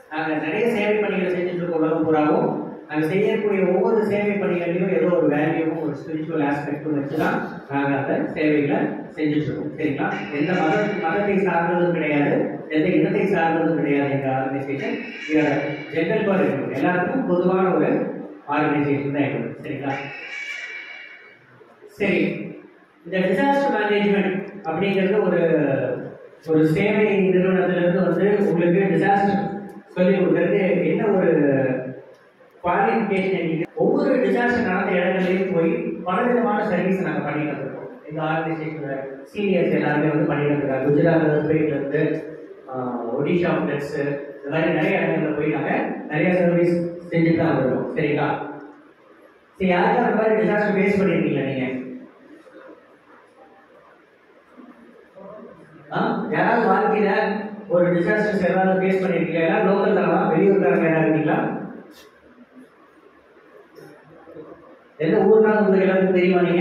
நாங்கள் நிறைய சேவை பணிகளை செஞ்சுட்டு இருக்கோம் உலகம் பூராவும் நாங்கள் செய்யக்கூடிய ஒவ்வொரு சேவை பணிகளையும் ஏதோ ஒரு வேல்யூவும் ஒரு ஸ்பிரிச்சுவல் ஆஸ்பெக்டும் வச்சு தான் நாங்கள் அந்த சேவைகளை செஞ்சுட்டு இருக்கோம் சரிங்களா எந்த மத மதத்தை சார்ந்ததும் கிடையாது எந்த இனத்தை சார்ந்ததும் கிடையாது எங்கள் ஆர்கனைசேஷன் ஜென்ரல் பார் எல்லாருக்கும் பொதுவான ஒரு ஆர்கனைசேஷன் தான் எங்களுக்கு சரிங்களா சரி இந்த டிசாஸ்டர் மேனேஜ்மெண்ட் அப்படிங்கிறது ஒரு ஒரு சேவை நிறுவனத்திலிருந்து வந்து உங்களுக்கு டிசாஸ்டர் சொல்லி கொடுக்கறது என்ன ஒரு குவாலிஃபிகேஷன் இருக்கு ஒவ்வொரு டிசாஸ்டர் நடந்த இடங்கள்லையும் போய் பலவிதமான சர்வீஸ் நாங்கள் பண்ணிட்டு இருக்கோம் எங்க ஆர்கனைசேஷனோட சீனியர்ஸ் எல்லாருமே வந்து பண்ணிட்டு இருக்காங்க குஜராத் எர்த்குவேக்ல இருந்து ஆஹ், ஒடிஷா ஃபிளட்ஸ் இந்த மாதிரி நிறைய இடங்கள்ல போய் நாங்கள் நிறைய சர்வீஸ் செஞ்சுட்டு தான் வருவோம் சரிங்களா சரி யாருக்கு அந்த மாதிரி டிசாஸ்டர் ஃபேஸ் பண்ணிருக்கீங்களா நீங்க ஆ? யாராவது வாழ்க்கையில ஒரு டிசாஸ்டர்ஸ் ஏதாவது ஃபேஸ் பண்ணிருக்கீங்களா எல்லாம் லோக்கல் தானா வெளியூர்காரங்க யாராவது இருக்கீங்களா எந்த ஊர்னா உங்களுக்கு எல்லாருக்கும் தெரியுமா நீங்க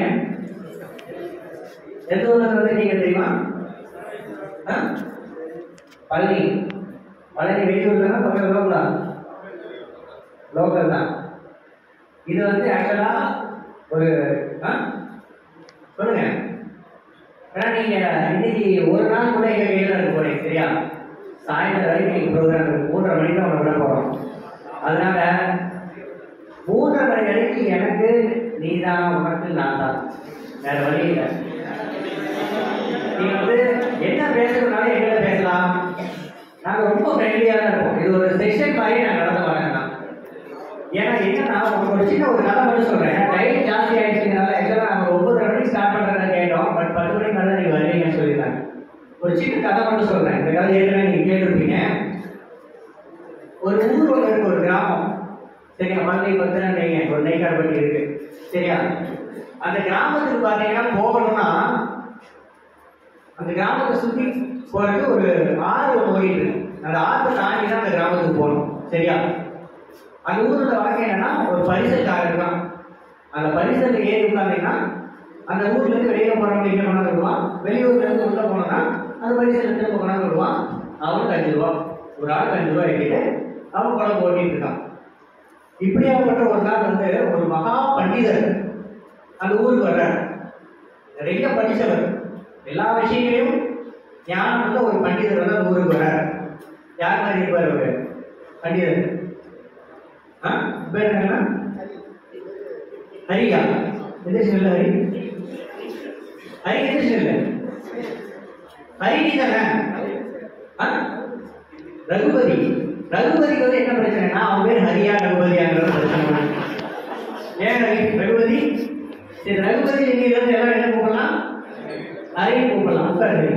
எந்த ஊர்ல இருந்து வந்து நீங்க தெரியுமா ஆ? பழனி பழனி வெளியூர் தானே பக்கத்துல லோக்கலா லோக்கல் தான் இது வந்து ஆக்சுவலா ஒரு ஆ? சொல்லுங்க ஏன்னா நீங்க இன்னைக்கு ஒரு நாள் கூட எங்க கையில தான் இருக்க போறீங்க சரியா சாயந்தரம் வரைக்கும் நீங்க ப்ரோக்ராம் இருக்கு மூன்றரை மணிக்கு தான் விட போறோம் அதனால மூன்றரை மணி வரைக்கும் எனக்கு நீ தான் உனக்கு நான் தான் வேற வழி இல்லை நீங்க வந்து என்ன பேசுறதுனால எங்களை பேசலாம் நாங்க ரொம்ப ஃப்ரெண்ட்லியா தான் இருப்போம் இது ஒரு செக்ஷன் மாதிரி நான் நடந்து வரேன் நான். ஏன்னா என்னன்னா உங்களுக்கு ஒரு சின்ன ஒரு கதை மட்டும் சொல்றேன் டைம் ஜாஸ்தி ஆயிடுச்சுனால ஆக்சுவலா நாங்க ஒன்பது மணிக்கு ஸ்டார்ட் பண்றதா கேட்டோம் பட் பத்து மணிக்கு மேல நீங்க வருவீங்கன்னு சொல்லியிருக்காங்க ஒரு சின்ன கதை மட்டும் சொல்றேன் இந்த கதை ஏற்கனவே நீங்க கேட்டிருப்பீங்க ஒரு ஊர் ஒன்று இருக்கு ஒரு கிராமம் சரியா மதுரை பத்திரம் நெய்ங்க ஒரு நெய்க்காரப்பட்டி இருக்கு சரியா அந்த கிராமத்துக்கு பாத்தீங்கன்னா போகணும்னா அந்த கிராமத்தை சுத்தி போறதுக்கு ஒரு ஆறு ஒன்று ஓடிட்டு இருக்கு அந்த ஆற்றை தாண்டி தான் அந்த கிராமத்துக்கு போகணும் சரியா அந்த ஊரோட வாழ்க்கை என்னன்னா ஒரு பரிசல்காரர் தான் அந்த பரிசல் ஏறி உட்காந்தீங்கன்னா அந்த ஊர்ல இருந்து வெளியில போறவங்க இங்க கொண்டாந்து விடுவான் வெளியூர்ல இருந்து உள்ள போனோம்னா அந்த பரிசல் திரும்ப கொண்டாந்து விடுவான் அவனுக்கு அஞ்சு ரூபா ஒரு ஆளுக்கு அஞ்சு ரூபா எட்டிட்டு அவன் குழம்பு ஓட்டிட்டு இருக்கான் இப்படியாப்பட்ட ஒரு நாள் வந்து ஒரு மகா பண்டிதர் அந்த ஊருக்கு வர்றார் நிறைய படிச்சவர் எல்லா விஷயங்களையும் ஞானம் உள்ள ஒரு பண்டிதர் வந்து அந்த ஊருக்கு வர்றார் யார் மாதிரி இருப்பார் அவரு பண்டிதர் ஆ பேர் என்னன்னா ஹரியா எந்த ஸ்மெல்ல ஹரி ஹரி எந்த ஸ்மெல்ல ஹரி நீ தானே ஆ? ரகுபதி ரகுபதிக்கு வந்து என்ன பிரச்சனைனா அவன் பேர் ஹரியா ரகுபதியாங்கிற பிரச்சனை ஏன் ரவி ரகுபதி சரி ரகுபதி இன்னைக்கு வந்து எல்லாம் என்ன கூப்பிடலாம் ஹரி கூப்பிடலாம் உட்காரு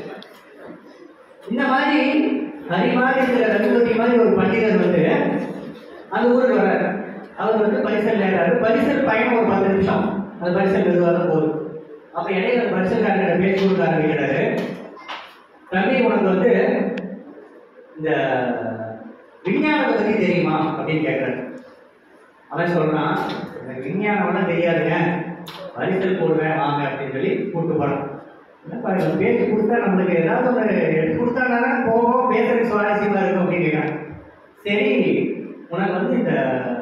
இந்த மாதிரி ஹரி மாதிரி இருக்கிற ரகுபதி மாதிரி ஒரு பண்டிதர் வந்து அந்த ஊருக்கு வர்றாரு அவர் வந்து பரிசல் ஏறாரு பரிசல் பயணம் ஒரு பத்து நிமிஷம் அந்த பரிசல் மெதுவாக தான் போகுது அப்ப இடையில அந்த பரிசல்காரங்கிட்ட பேசி கொடுக்க ஆரம்பிக்கிறாரு தம்பி உனக்கு வந்து இந்த விஞ்ஞானத்தை பத்தி தெரியுமா அப்படின்னு கேட்கிறாரு அவன் சொல்றான் எனக்கு விஞ்ஞானம்லாம் தெரியாதுங்க பரிசல் போடுவேன் வாங்க அப்படின்னு சொல்லி கூப்பிட்டு போறான் என்னப்பா இவன் பேசி கொடுத்தா நம்மளுக்கு ஏதாவது ஒன்று எடுத்து கொடுத்தாங்கன்னா போவோம் பேசுறதுக்கு சுவாரஸ்யமா இருக்கும் அப்படின்னு கேட்கிறான் சரி உனக்கு வந்து இந்த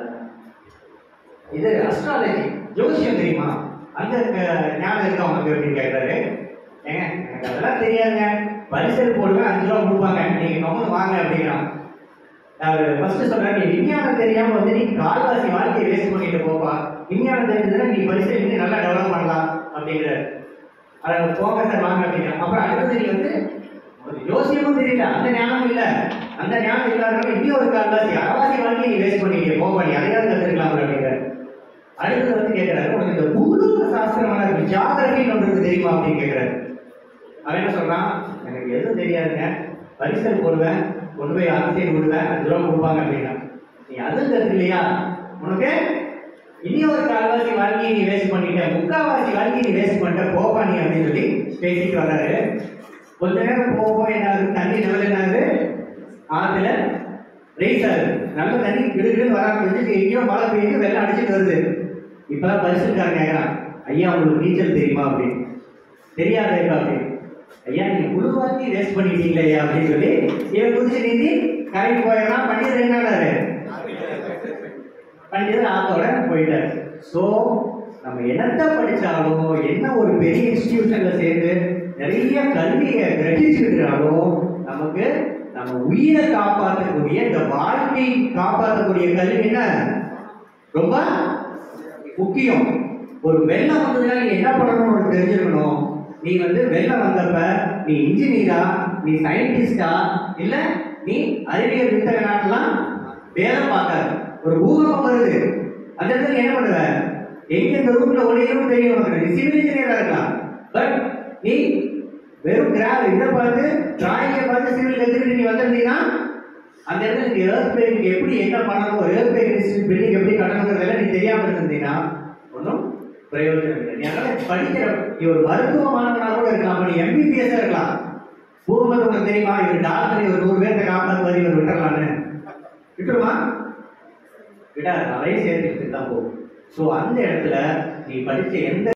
இது அஸ்ட்ராலஜி ஜோசியம் தெரியுமா அந்த க- ஞானம் இருக்கா உனக்கு அப்படின்னு கேட்கிறாரு ஏங்க எனக்கு அதெல்லாம் தெரியாதுங்க பரிசல் போடுவேன் அஞ்சு ரூபா கொடுப்பாங்க நீங்க கம்மன் வாங்க அப்படிங்கிறான் அவர் ஃபர்ஸ்ட் சொல்றாரு நீ விஞ்ஞானம் தெரியாம வந்து நீ கால்வாசி வாழ்க்கையை வேஸ்ட் பண்ணிட்டு போப்பா விஞ்ஞானம் தெரிஞ்சதுன்னா நீ பரிசல் இன்னும் நல்லா டெவலப் பண்ணலாம் அப்படிங்கிறாரு அதை போங்க சார் வாங்க அப்படிங்கிறான் அப்புறம் அடுத்தது நீ வந்து ஒரு யோசியமும் தெரியல அந்த ஞானமும் இல்ல அந்த ஞானம் இல்லாதவங்க இன்னும் ஒரு கால்வாசி அறவாசி வாழ்க்கையை நீ வேஸ்ட் பண்ணிட்டு போப்பா நீ அதையாவது கத்துக்கலாம் அப்படிங்கிறாரு அடுத்தது வந்து கேட்கிறாரு உனக்கு இந்த பூலோக சாஸ்திரமான ஜாகிரபின்னு ஒன்று இருக்கு தெரியுமா அப்படின்னு கேட்கிறாரு அவன் என்ன சொல்றான் எனக்கு எதுவும் தெரியாதுங்க பரிசல் போடுவேன் கொண்டு போய் அரசியல் விடுவேன் அஞ்சு ரூபா கொடுப்பாங்க அப்படின்னா நீ அதுவும் கத்துக்கலையா உனக்கு இனி ஒரு கால்வாசி வாழ்க்கையை நீ வேஸ்ட் பண்ணிட்ட முக்காவாசி வாழ்க்கையை நீ வேஸ்ட் பண்ணிட்ட போப்பா நீ அப்படின்னு சொல்லி பேசிட்டு வர்றாரு கொஞ்ச நேரம் போக போக என்ன ஆகுது தண்ணி லெவல் என்ன ஆகுது ஆத்துல ரைஸ் ஆகுது நல்ல தண்ணி கிடுகிடுன்னு வராம இருந்துச்சு எங்கேயோ மழை பெய்யுது வெள்ளம் அடிச்சுட்டு வருது இப்பதான் பரிசுக்காரன் கேட்கறான் ஐயா உங்களுக்கு நீச்சல் தெரியுமா அப்படின்னு தெரியாதேப்பா அப்படின்னு ஐயா நீங்க முழுவாக்கி வேஸ்ட் பண்ணிட்டீங்களே ஐயா அப்படின்னு சொல்லி இவன் குதிச்சு நீந்தி கரைக்கு போயிடலாம் பண்டிதர் என்னடாரு பண்டிதர் ஆத்தோட போயிட்டாரு ஸோ நம்ம என்னத்த படிச்சாலும் என்ன ஒரு பெரிய இன்ஸ்டிடியூஷன்ல சேர்ந்து நிறைய கல்வியை கிரகிச்சுக்கிட்டாலும் நமக்கு நம்ம உயிரை காப்பாற்றக்கூடிய இந்த வாழ்க்கை காப்பாற்றக்கூடிய கல்வி என்ன ரொம்ப முக்கியம் ஒரு வெள்ளம் வந்ததுன்னா நீ என்ன பண்ணணும்னு உனக்கு தெரிஞ்சிருக்கணும் நீ வந்து வெள்ளம் வந்தப்ப நீ இன்ஜினியரா நீ சயின்டிஸ்டா இல்ல நீ அறிவியல் வித்தகனாட்டெல்லாம் வேலை பார்க்காத ஒரு பூகம்பம் வருது அந்த இடத்துல நீ என்ன பண்ணுவ எங்க இந்த ரூட்ல ஒளியும் தெரியும் உனக்கு நீ சிவில் இன்ஜினியரா இருக்கலாம் பட் நீ வெறும் கிராஃப் இதை பார்த்து டிராயிங்கை பார்த்து சிவில் கத்துக்கிட்டு நீ வந்திருந்தீங்கன்னா அந்த இடத்துல நீ ஏர்த் பேருக்கு எப்படி என்ன பண்ணணும் ஒரு ஏர்த் பேக் பில்டிங் எப்படி கட்டணுங்கிறதெல்லாம் நீ தெரியாம இருந்திருந்தீங்கன்னா ஒன்றும் பிரயோஜனம் இல்லை நீ அதனால படிக்கிற நீ ஒரு மருத்துவ மாணவனா கூட இருக்கலாம் அப்ப நீ எம்பிபிஎஸ் இருக்கலாம் பூர்வம் உனக்கு தெரியுமா இவர் டாக்டர் ஒரு நூறு பேர்த்த காப்பாற்றுவார் இவர் விட்டுறலான்னு விட்டுருமா விடாது அதையும் சேர்த்துக்கிட்டு தான் போகும் ஸோ அந்த இடத்துல நீ படிச்ச எந்த